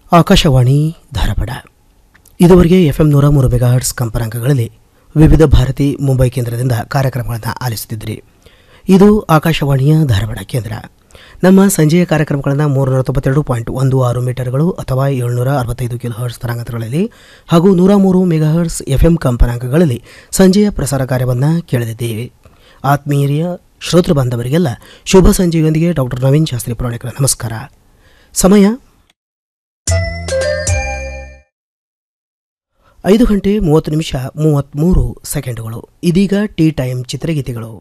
ಆಕಾಶವಾಣಿ ಧಾರವಾಡ ಇದುವರೆಗೆ F M ನೂರ ಮೂರು ಮೆಗಾಹರ್ಟ್ಸ್ ಕಂಪನಾಂಕಗಳಲ್ಲಿ ವಿವಿಧ ಭಾರತಿ ಮುಂಬೈ ಕೇಂದ್ರದಿಂದ ಕಾರ್ಯಕ್ರಮಗಳನ್ನು ಆಲಿಸುತ್ತಿದ್ರಿ ಇದು ಆಕಾಶವಾಣಿಯ ಧಾರವಾಡ ಕೇಂದ್ರ ನಮ್ಮ ಸಂಜೆಯ ಕಾರ್ಯಕ್ರಮಗಳನ್ನು ಮೂರುನೂರ ತೊಂಬತ್ತೆರಡು ಪಾಯಿಂಟ್ ಒಂದು ಆರು ಮೀಟರ್ಗಳು ಅಥವಾ ಏಳ್ನೂರ ಅರವತ್ತೈದು ಕಿಲೋ ಹರ್ಟ್ಸ್ ತರಂಗಾಂತರಗಳಲ್ಲಿ ಹಾಗೂ ನೂರ ಮೂರು ಮೆಗಾಹರ್ಟ್ಸ್ ಎಫ್ ಎಂ ಕಂಪನಾಂಕಗಳಲ್ಲಿ ಸಂಜೆಯ ಪ್ರಸಾರ ಕಾರ್ಯವನ್ನು ಕೇಳಲಿದ್ದೇವೆ ಆತ್ಮೀಯ ಶ್ರೋತೃ ಬಾಂಧವರಿಗೆಲ್ಲ ಶುಭ ಸಂಜೆಯೊಂದಿಗೆ ಡಾಕ್ಟರ್ ನವೀನ್ ಶಾಸ್ತ್ರಿ ಪುರಾಣಿಕರ ನಮಸ್ಕಾರ ಸಮಯ ಐದು ಗಂಟೆ ಮೂವತ್ತು ನಿಮಿಷ ಮೂವತ್ತ್ಮೂರು ಸೆಕೆಂಡುಗಳು ಇದೀಗ ಟೀ ಟೈಮ್ ಚಿತ್ರಗೀತೆಗಳು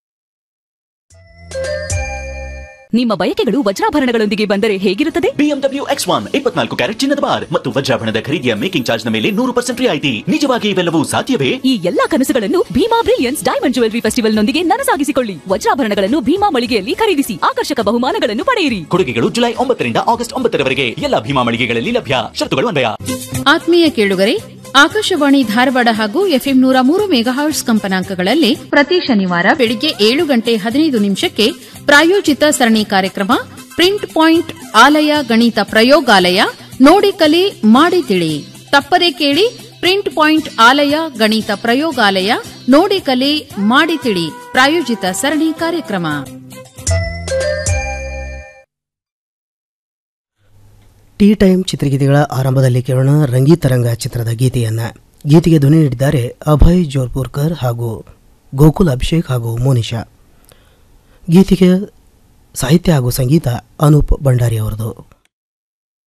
ನಿಮ್ಮ ಬಯಕೆಗಳು ವಜ್ರಾಭರಣಗಳೊಂದಿಗೆ ಬಂದರೆ ಹೇಗಿರುತ್ತದೆ ಬಿಎಂಡಬ್ಲ್ಯೂ ಎಕ್ಸ್ ಒನ್ ಇಪ್ಪತ್ನಾಲ್ಕು ಕ್ಯಾರೆಟ್ ಚಿನ್ನದ ಬಾರ್ ಮತ್ತು ವಜ್ರಾಭರಣದ ಖರೀದಿಯ ಮೇಕಿಂಗ್ ಚಾರ್ಜ್ ನ ಮೇಲೆ ನೂರು ಪರ್ಸೆಂಟ್ ರಿಯಾಯಿತಿ ನಿಜವಾಗಿ ಇವೆಲ್ಲವೂ ಸಾಧ್ಯವೇ ಈ ಎಲ್ಲಾ ಕನಸುಗಳನ್ನು ಭೀಮಾ ಬ್ರಿಲಿಯನ್ಸ್ ಡೈಮಂಡ್ ಜುವೆಲರಿ ಫೆಸ್ಟಿವಲ್ನೊಂದಿಗೆ ನನಸಾಗಿಸಿಕೊಳ್ಳಿ ವಜ್ರಾಭರಣಗಳನ್ನು ಭೀಮಾ ಮಳಿಗೆಯಲ್ಲಿ ಖರೀದಿಸಿ ಆಕರ್ಷಕ ಬಹುಮಾನಗಳನ್ನು ಪಡೆಯಿರಿ ಕೊಡುಗೆಗಳು ಜುಲೈ ಒಂಬತ್ತರಿಂದ ಆಗಸ್ಟ್ ಒಂಬತ್ತರವರೆಗೆ ಎಲ್ಲ ಭೀಮಾ ಮಳಿಗೆಗಳಲ್ಲಿ ಲಭ್ಯ ಶರ್ತುಗಳು ಅನ್ವಯ ಆತ್ಮೀಯ ಕೇಳುಗರೆ ಆಕಾಶವಾಣಿ ಧಾರವಾಡ ಹಾಗೂ ಎಫ್ಎಂ ನೂರ ಮೂರು ಮೆಗಾಹರ್ಟ್ಸ್ ಕಂಪನಾಂಕಗಳಲ್ಲಿ ಪ್ರತಿ ಶನಿವಾರ ಬೆಳಿಗ್ಗೆ ಏಳು ಗಂಟೆ ಹದಿನೈದು ನಿಮಿಷಕ್ಕೆ ಪ್ರಾಯೋಜಿತ ಸರಣಿ ಕಾರ್ಯಕ್ರಮ ಪ್ರಿಂಟ್ ಪಾಯಿಂಟ್ ಆಲಯ ಗಣಿತ ಪ್ರಯೋಗಾಲಯ ನೋಡಿ ಕಲಿ ಮಾಡಿ ತಿಳಿ ತಪ್ಪದೆ ಕೇಳಿ ಪ್ರಿಂಟ್ ಪಾಯಿಂಟ್ ಆಲಯ ಗಣಿತ ಪ್ರಯೋಗಾಲಯ ನೋಡಿ ಕಲಿ ಮಾಡಿ ತಿಳಿ ಪ್ರಾಯೋಜಿತ ಸರಣಿ ಕಾರ್ಯಕ್ರಮ ಟೀ ಟೈಮ್ ಚಿತ್ರಗೀತೆಗಳ ಆರಂಭದಲ್ಲಿ ಕೇಳೋಣ ರಂಗೀತರಂಗ ಚಿತ್ರದ ಗೀತೆಯನ್ನು ಗೀತೆಗೆ ಧ್ವನಿ ನೀಡಿದ್ದಾರೆ ಅಭಯ್ ಜೋರ್ಪುರ್ಕರ್ ಹಾಗೂ ಗೋಕುಲ್ ಅಭಿಷೇಕ್ ಹಾಗೂ ಮೋನಿಶಾ ಗೀತೆಗೆ ಸಾಹಿತ್ಯ ಹಾಗೂ ಸಂಗೀತ ಅನೂಪ್ ಭಂಡಾರಿ ಅವರದು